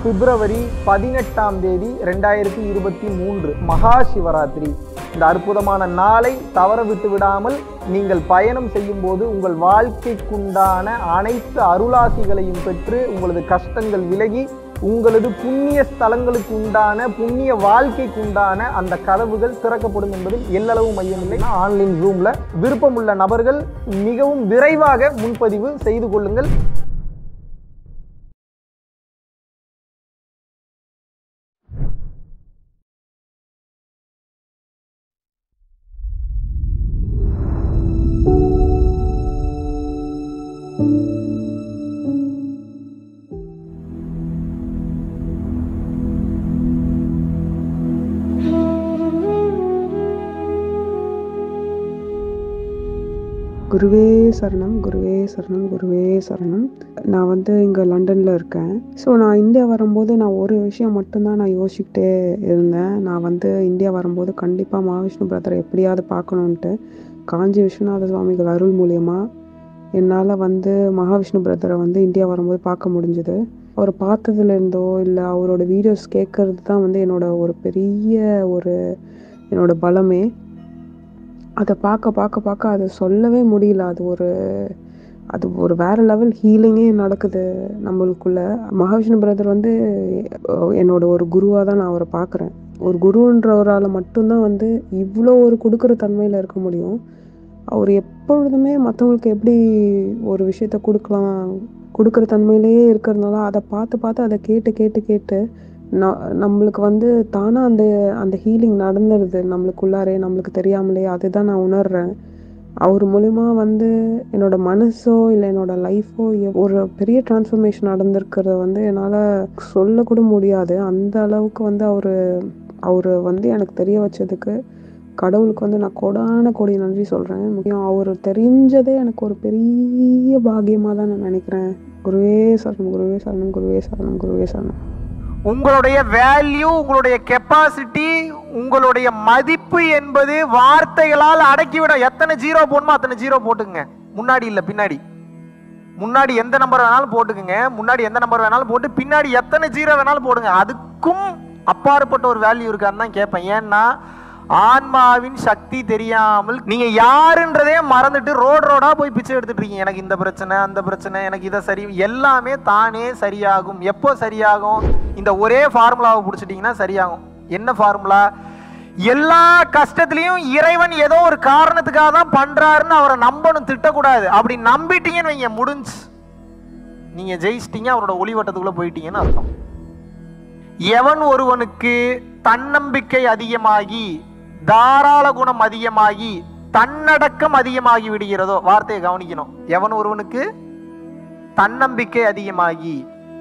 பிப்ரவரி பதினெட்டாம் தேதி ரெண்டாயிரத்தி இருபத்தி மூன்று மகா சிவராத்திரி இந்த அற்புதமான நாளை தவற விட்டு விடாமல் நீங்கள் பயணம் செய்யும் போது உங்கள் வாழ்க்கைக்குண்டான அனைத்து அருளாசிகளையும் பெற்று உங்களது கஷ்டங்கள் விலகி உங்களது புண்ணிய ஸ்தலங்களுக்கு உண்டான புண்ணிய வாழ்க்கைக்கு உண்டான அந்த கதவுகள் திறக்கப்படும் என்பதில் எல்லளவு மையமில்லை ஆன்லைன் ஜூம்ல விருப்பமுள்ள நபர்கள் மிகவும் விரைவாக முன்பதிவு செய்து கொள்ளுங்கள் குருவே சரணம் குருவே சரணம் குருவே சரணம் நான் வந்து இங்கே லண்டனில் இருக்கேன் ஸோ நான் இந்தியா வரும்போது நான் ஒரு விஷயம் மட்டும்தான் நான் யோசிச்சுக்கிட்டே இருந்தேன் நான் வந்து இந்தியா வரும்போது கண்டிப்பாக மகாவிஷ்ணு பிரதரை எப்படியாவது பார்க்கணுன்ட்டு காஞ்சி விஸ்வநாத சுவாமிகள் அருள் மூலியமா என்னால் வந்து மகாவிஷ்ணு பிரதரை வந்து இந்தியா வரும்போது பார்க்க முடிஞ்சுது அவரை பார்த்ததுலேருந்தோ இல்லை அவரோட வீடியோஸ் கேட்கறது தான் வந்து என்னோட ஒரு பெரிய ஒரு என்னோட பலமே அதை பார்க்க பார்க்க பார்க்க அதை சொல்லவே முடியல அது ஒரு அது ஒரு வேற லெவல் ஹீலிங்கே நடக்குது நம்மளுக்குள்ள மகாவிஷ்ணு பிரதர் வந்து அஹ், என்னோட ஒரு குருவாக தான் நான் அவரை பார்க்குறேன் ஒரு குருன்றவரால் மட்டும்தான் வந்து இவ்வளோ ஒரு கொடுக்குற தன்மையில் இருக்க முடியும் அவர் எப்பொழுதுமே மற்றவங்களுக்கு எப்படி ஒரு விஷயத்த கொடுக்கலாம் கொடுக்குற தன்மையிலேயே இருக்கிறதுனால அதை பார்த்து பார்த்து அதை கேட்டு கேட்டு கேட்டு ந- நம்மளுக்கு வந்து தானாக அந்த அந்த ஹீலிங் நடந்துடுது நம்மளுக்குள்ளாரே நம்மளுக்கு தெரியாமலே அதுதான் நான் உணர்றேன் அவர் மூலிமா வந்து என்னோட மனசோ இல்லை என்னோட லைஃபோ ஒரு பெரிய டிரான்ஸ்ஃபர்மேஷன் நடந்திருக்கிறத வந்து என்னால் சொல்லக்கூட முடியாது அந்த அளவுக்கு வந்து அவர் அவர் வந்து எனக்கு தெரிய வச்சதுக்கு கடவுளுக்கு வந்து நான் கொடான கொடி நன்றி சொல்கிறேன் முக்கியம் அவர் தெரிஞ்சதே எனக்கு ஒரு பெரிய பாக்கியமாக தான் நான் நினைக்கிறேன் குருவே சரணம் குருவே சரணம் குருவே சரணம் குருவே சரணம் உங்களுடைய வேல்யூ உங்களுடைய கெப்பாசிட்டி உங்களுடைய மதிப்பு என்பது வார்த்தைகளால் அடக்கிவிட எத்தனை ஜீரோ போடணுமோ அத்தனை ஜீரோ போட்டுங்க முன்னாடி இல்லை பின்னாடி முன்னாடி எந்த நம்பர் வேணாலும் போட்டுக்குங்க முன்னாடி எந்த நம்பர் வேணாலும் போட்டு பின்னாடி எத்தனை ஜீரோ வேணாலும் போடுங்க அதுக்கும் அப்பாற்பட்ட ஒரு வேல்யூ இருக்கான்னு தான் கேட்பேன் ஏன்னா ஆன்மாவின் சக்தி தெரியாமல் நீங்க யாருன்றதே மறந்துட்டு ரோடு ரோடா போய் பிச்சை எடுத்துட்டு இருக்கீங்க எனக்கு இந்த பிரச்சனை அந்த பிரச்சனை எனக்கு இதை சரி எல்லாமே தானே சரியாகும் எப்போ சரியாகும் இந்த ஒரே ஃபார்முலாவை பிடிச்சிட்டிங்கன்னா சரியாகும் என்ன ஃபார்முலா எல்லா கஷ்டத்துலயும் இறைவன் ஏதோ ஒரு காரணத்துக்காக தான் பண்றாருன்னு அவரை நம்பணும் திட்டக்கூடாது அப்படி நம்பிட்டீங்கன்னு வைங்க முடிஞ்சு நீங்க ஜெயிச்சிட்டீங்க அவரோட ஒளிவட்டத்துக்குள்ள போயிட்டீங்கன்னு அர்த்தம் எவன் ஒருவனுக்கு தன்னம்பிக்கை அதிகமாகி தாராள குணம் அதிகமாகி தன்னடக்கம் அதிகமாகி விடுகிறதோ வார்த்தையை கவனிக்கணும் எவன் ஒருவனுக்கு தன்னம்பிக்கை அதிகமாகி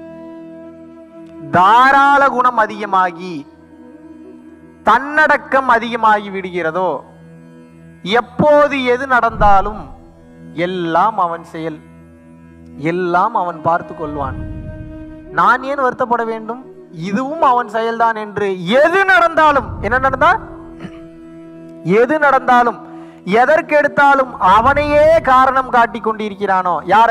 தாராள குணம் அதிகமாகி தன்னடக்கம் அதிகமாகி விடுகிறதோ எப்போது எது நடந்தாலும் எல்லாம் அவன் செயல் எல்லாம் அவன் பார்த்து கொள்வான் நான் ஏன் வருத்தப்பட வேண்டும் இதுவும் அவன் செயல்தான் என்று எது நடந்தாலும் என்ன நடந்தா எது நடந்தாலும் எதற்கு எடுத்தாலும் அவனையே காரணம் காட்டி கொண்டிருக்கிறானோ யார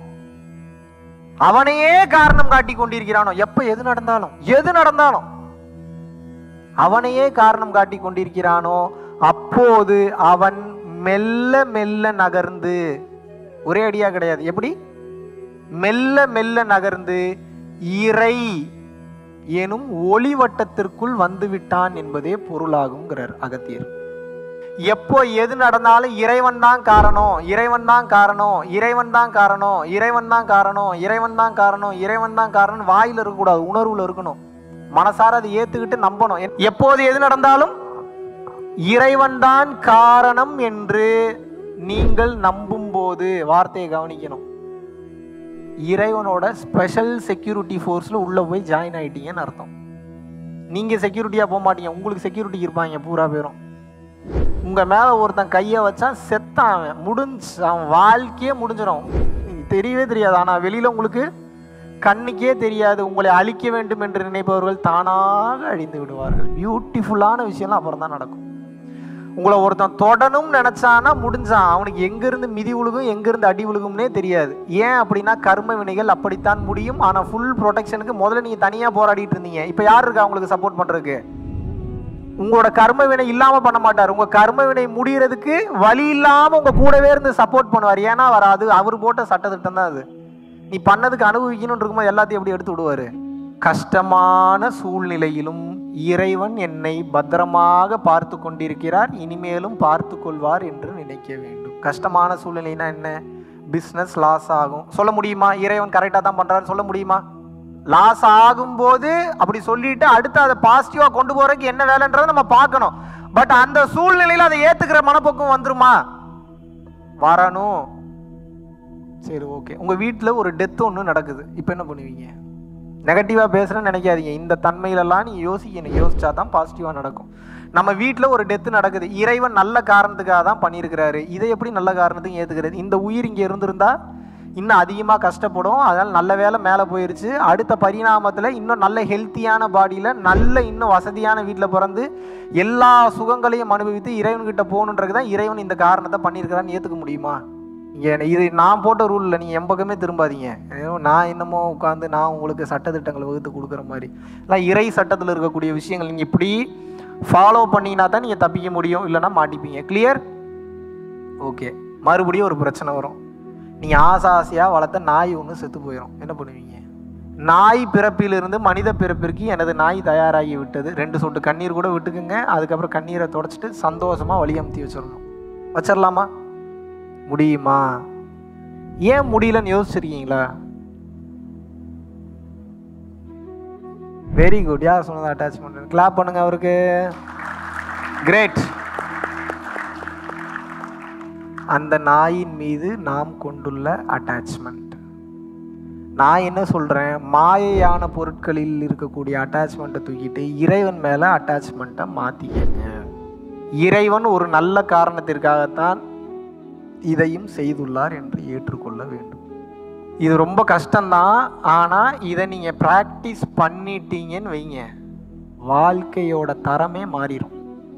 அவனையே காரணம் காட்டி கொண்டிருக்கிறானோ எப்ப எது நடந்தாலும் எது நடந்தாலும் அவனையே காரணம் காட்டி கொண்டிருக்கிறானோ அப்போது அவன் மெல்ல மெல்ல நகர்ந்து ஒரே அடியா கிடையாது எப்படி மெல்ல மெல்ல நகர்ந்து இறை எனும் ஒளிவட்டத்திற்குள் வந்து விட்டான் என்பதே பொருளாகுங்கிறார் அகத்தியர் எப்போ எது நடந்தாலும் இறைவன் தான் காரணம் இறைவன் தான் காரணம் இறைவன் தான் காரணம் இறைவன் தான் காரணம் இறைவன் தான் காரணம் இறைவன் தான் காரணம் வாயில இருக்கக்கூடாது உணர்வுல இருக்கணும் மனசார அதை ஏத்துக்கிட்டு நம்பணும் எ- எப்போது எது நடந்தாலும் இறைவன் தான் காரணம் என்று நீங்கள் நம்பும் போது வார்த்தையை கவனிக்கணும் இறைவனோட ஸ்பெஷல் செக்யூரிட்டி ஃபோர்ஸில் உள்ளே போய் ஜாயின் ஆயிட்டீங்கன்னு அர்த்தம் நீங்கள் செக்யூரிட்டியாக போக மாட்டீங்க உங்களுக்கு செக்யூரிட்டி இருப்பாங்க பூரா பேரும் உங்கள் மேலே ஒருத்தன் கையை வச்சா செத்தான் அவன் முடிஞ்சு அவன் வாழ்க்கையே முடிஞ்சிடும் தெரியவே தெரியாது ஆனால் வெளியில் உங்களுக்கு கண்ணுக்கே தெரியாது உங்களை அழிக்க வேண்டும் என்று நினைப்பவர்கள் தானாக அழிந்து விடுவார்கள் பியூட்டிஃபுல்லான விஷயம்லாம் அப்புறம் தான் நடக்கும் உங்களை ஒருத்தன் தொடணும் நினைச்சானா முடிஞ்சான் அவனுக்கு எங்கிருந்து மிதி விழுகும் எங்கிருந்து அடி விழுகும்னே தெரியாது ஏன் அப்படின்னா கர்ம வினைகள் அப்படித்தான் முடியும் ஆனா ஃபுல் ப்ரொடெக்ஷனுக்கு முதல்ல நீங்க தனியா போராடிட்டு இருந்தீங்க இப்போ யார் இருக்கா உங்களுக்கு சப்போர்ட் பண்றதுக்கு உங்களோட கர்ம வினை இல்லாம பண்ண மாட்டார் உங்க கர்ம வினை முடியறதுக்கு வழி இல்லாம உங்க கூடவே இருந்து சப்போர்ட் பண்ணுவார் ஏன்னா வராது அவர் போட்ட சட்டத்திட்டம் தான் அது நீ பண்ணதுக்கு அனுபவிக்கணும்னு இருக்கும்போது எல்லாத்தையும் எப்படி எடுத்து விடுவாரு கஷ்டமான சூழ்நிலையிலும் இறைவன் என்னை பத்திரமாக பார்த்து கொண்டிருக்கிறார் இனிமேலும் பார்த்து கொள்வார் என்று நினைக்க வேண்டும் கஷ்டமான சூழ்நிலைனா என்ன பிஸ்னஸ் லாஸ் ஆகும் சொல்ல முடியுமா இறைவன் கரெக்டாக தான் பண்றாருன்னு சொல்ல முடியுமா லாஸ் ஆகும்போது அப்படி சொல்லிட்டு அடுத்து அதை பாசிட்டிவாக கொண்டு போறதுக்கு என்ன வேலைன்றதை நம்ம பார்க்கணும் பட் அந்த சூழ்நிலையில் அதை ஏத்துக்கிற மனப்போக்கம் வந்துருமா வரணும் சரி ஓகே உங்க வீட்டில் ஒரு டெத் ஒன்று நடக்குது இப்போ என்ன பண்ணுவீங்க நெகட்டிவாக பேசுகிறேன்னு நினைக்காதீங்க இந்த தன்மையிலலாம் நீ யோசிக்கணும் யோசிச்சா தான் பாசிட்டிவாக நடக்கும் நம்ம வீட்டில் ஒரு டெத்து நடக்குது இறைவன் நல்ல காரணத்துக்காக தான் பண்ணியிருக்கிறாரு இதை எப்படி நல்ல காரணத்துக்கு ஏற்றுக்கிறது இந்த உயிர் இங்கே இருந்திருந்தா இன்னும் அதிகமாக கஷ்டப்படும் அதனால் நல்ல வேலை மேலே போயிருச்சு அடுத்த பரிணாமத்தில் இன்னும் நல்ல ஹெல்த்தியான பாடியில் நல்ல இன்னும் வசதியான வீட்டில் பிறந்து எல்லா சுகங்களையும் அனுபவித்து இறைவன்கிட்ட போகணுன்றது தான் இறைவன் இந்த காரணத்தை பண்ணியிருக்கிறான்னு ஏற்றுக்க முடியுமா இங்கே இது நான் போட்ட ரூலில் நீங்கள் என் பக்கமே திரும்பாதீங்க ஏதோ நான் என்னமோ உட்காந்து நான் உங்களுக்கு சட்டத்திட்டங்களை வகுத்து கொடுக்குற மாதிரி எல்லாம் இறை சட்டத்தில் இருக்கக்கூடிய விஷயங்கள் நீங்கள் இப்படி ஃபாலோ பண்ணீங்கன்னா தான் நீங்கள் தப்பிக்க முடியும் இல்லைன்னா மாட்டிப்பீங்க கிளியர் ஓகே மறுபடியும் ஒரு பிரச்சனை வரும் நீங்கள் ஆசை ஆசையாக வளர்த்த நாய் ஒன்று செத்து போயிடும் என்ன பண்ணுவீங்க நாய் பிறப்பிலிருந்து மனித பிறப்பிற்கு எனது நாய் தயாராகி விட்டது ரெண்டு சொட்டு கண்ணீர் கூட விட்டுக்குங்க அதுக்கப்புறம் கண்ணீரை தொடச்சிட்டு சந்தோஷமாக வழி அமுத்தி வச்சிடணும் வச்சிடலாமா முடியுமா ஏன் முடியலன்னு யோசிச்சிருக்கீங்களா வெரி குட் யார் சொன்னது அட்டாச்மெண்ட் கிளாப் பண்ணுங்க அவருக்கு கிரேட் அந்த நாயின் மீது நாம் கொண்டுள்ள அட்டாச்மெண்ட் நான் என்ன சொல்கிறேன் மாயையான பொருட்களில் இருக்கக்கூடிய அட்டாச்மெண்ட்டை தூக்கிட்டு இறைவன் மேலே அட்டாச்மெண்ட்டை மாற்றிக்கங்க இறைவன் ஒரு நல்ல காரணத்திற்காகத்தான் இதையும் செய்துள்ளார் என்று ஏற்றுக்கொள்ள வேண்டும் இது ரொம்ப கஷ்டம்தான் ஆனால் இதை நீங்கள் ப்ராக்டிஸ் பண்ணிட்டீங்கன்னு வைங்க வாழ்க்கையோட தரமே மாறிடும்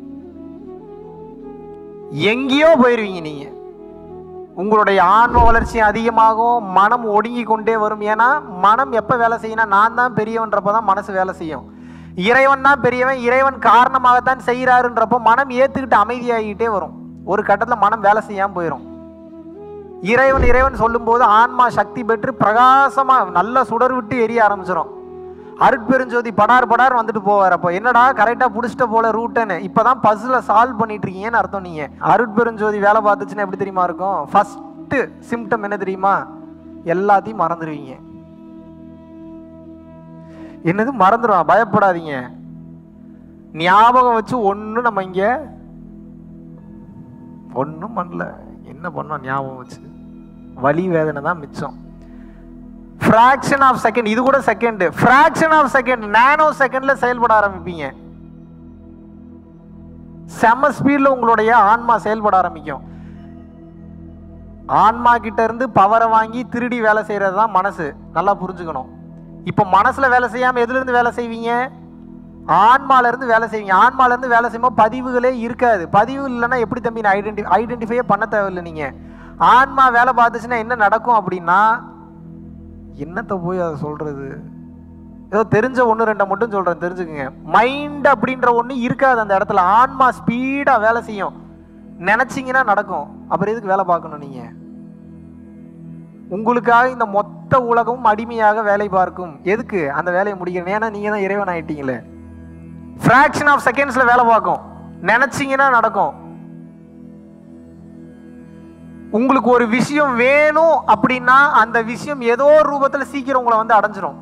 எங்கேயோ போயிடுவீங்க நீங்கள் உங்களுடைய ஆன்ம வளர்ச்சி அதிகமாகும் மனம் ஒடுங்கி கொண்டே வரும் ஏன்னா மனம் எப்போ வேலை செய்யணும் நான் தான் பெரியவன்றப்போ தான் மனசு வேலை செய்யும் இறைவன் தான் பெரியவன் இறைவன் காரணமாகத்தான் செய்கிறாருன்றப்போ மனம் ஏற்றுக்கிட்டு அமைதியாகிக்கிட்டே வரும் ஒரு கட்டத்தில் மனம் வேலை செய்யாமல் போயிடும் இறைவன் இறைவன் சொல்லும்போது ஆன்மா சக்தி பெற்று பிரகாசமா நல்ல சுடர் விட்டு எரிய ஆரம்பிச்சிடும் அருட்பெருஞ்சோதி படார் படார் வந்துட்டு போவார் அப்போ என்னடா கரெக்டாக பிடிச்சிட்ட போல ரூட்டுன்னு இப்போ தான் பஸ்ஸில் சால்வ் பண்ணிட்டு இருக்கீங்கன்னு அர்த்தம் நீங்கள் அருட்பெருஞ்சோதி வேலை பார்த்துச்சுன்னா எப்படி தெரியுமா இருக்கும் ஃபஸ்ட்டு சிம்டம் என்ன தெரியுமா எல்லாத்தையும் மறந்துடுவீங்க என்னது மறந்துடும் பயப்படாதீங்க ஞாபகம் வச்சு ஒன்றும் நம்ம இங்கே ஒன்றும் பண்ணல என்ன பண்ணோம் ஞாபகம் வச்சு வலி வேதனை தான் மிச்சம் ஃப்ராக்ஷன் ஆஃப் செகண்ட் இது கூட second fraction of second nano செகண்ட்ல செயல்பட ஆரம்பிப்பீங்க செம ஸ்பீட்ல உங்களுடைய ஆன்மா செயல்பட ஆரம்பிக்கும் ஆன்மா கிட்ட இருந்து பவரை வாங்கி திருடி வேலை செய்யறது தான் மனசு நல்லா புரிஞ்சுக்கணும் இப்போ மனசுல வேலை செய்யாம எதுல இருந்து வேலை செய்வீங்க ஆன்மால இருந்து வேலை செய்வீங்க ஆன்மால இருந்து வேலை செய்யும்போது பதிவுகளே இருக்காது பதிவு இல்லைன்னா எப்படி தம்பி நான் ஐடென்டி ஐடென்டிஃபையே பண்ண தேவையில்லை நீங்க ஆன்மா வேலை பார்த்துச்சுன்னா என்ன நடக்கும் அப்படின்னா என்னத்தை போய் அதை சொல்றது ஏதோ தெரிஞ்ச ஒன்று ரெண்டை மட்டும் சொல்றேன் தெரிஞ்சுக்குங்க மைண்ட் அப்படின்ற ஒன்று இருக்காது அந்த இடத்துல ஆன்மா ஸ்பீடா வேலை செய்யும் நினைச்சீங்கன்னா நடக்கும் அப்புறம் எதுக்கு வேலை பார்க்கணும் நீங்க உங்களுக்காக இந்த மொத்த உலகமும் அடிமையாக வேலை பார்க்கும் எதுக்கு அந்த வேலையை முடிக்கணும் ஏன்னா நீங்க தான் இறைவன் ஆயிட்டீங்களே ஃப்ராக்ஷன் ஆஃப் செகண்ட்ஸ்ல வேலை பார்க்கும் நினைச்சீங்கன்னா நடக்கும் உங்களுக்கு ஒரு விஷயம் வேணும் அப்படின்னா அந்த விஷயம் ஏதோ ஒரு ரூபத்துல சீக்கிரம் உங்களை வந்து அடைஞ்சிரும்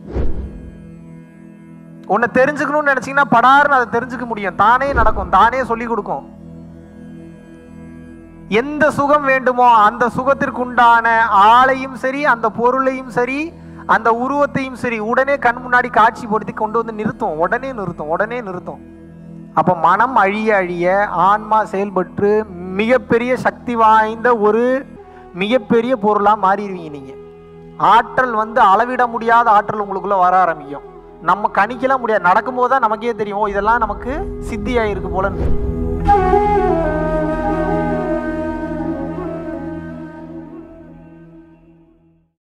உன்னை தெரிஞ்சுக்கணும்னு நினைச்சீங்கன்னா படாருன்னு அதை தெரிஞ்சுக்க முடியும் தானே நடக்கும் தானே சொல்லி கொடுக்கும் எந்த சுகம் வேண்டுமோ அந்த சுகத்திற்கு உண்டான ஆளையும் சரி அந்த பொருளையும் சரி அந்த உருவத்தையும் சரி உடனே கண் முன்னாடி காட்சிப்படுத்தி கொண்டு வந்து நிறுத்தும் உடனே நிறுத்தும் உடனே நிறுத்தும் அப்ப மனம் அழிய அழிய ஆன்மா செயல்பட்டு மிகப்பெரிய சக்தி வாய்ந்த ஒரு மிகப்பெரிய பொருளா மாறிடுவீங்க நீங்க ஆற்றல் வந்து அளவிட முடியாத ஆற்றல் உங்களுக்குள்ள வர ஆரம்பிக்கும் நம்ம கணிக்கலாம் முடியாது நடக்கும்போது தான் நமக்கே தெரியும் ஓ, இதெல்லாம் நமக்கு சித்தியாயிருக்கு போல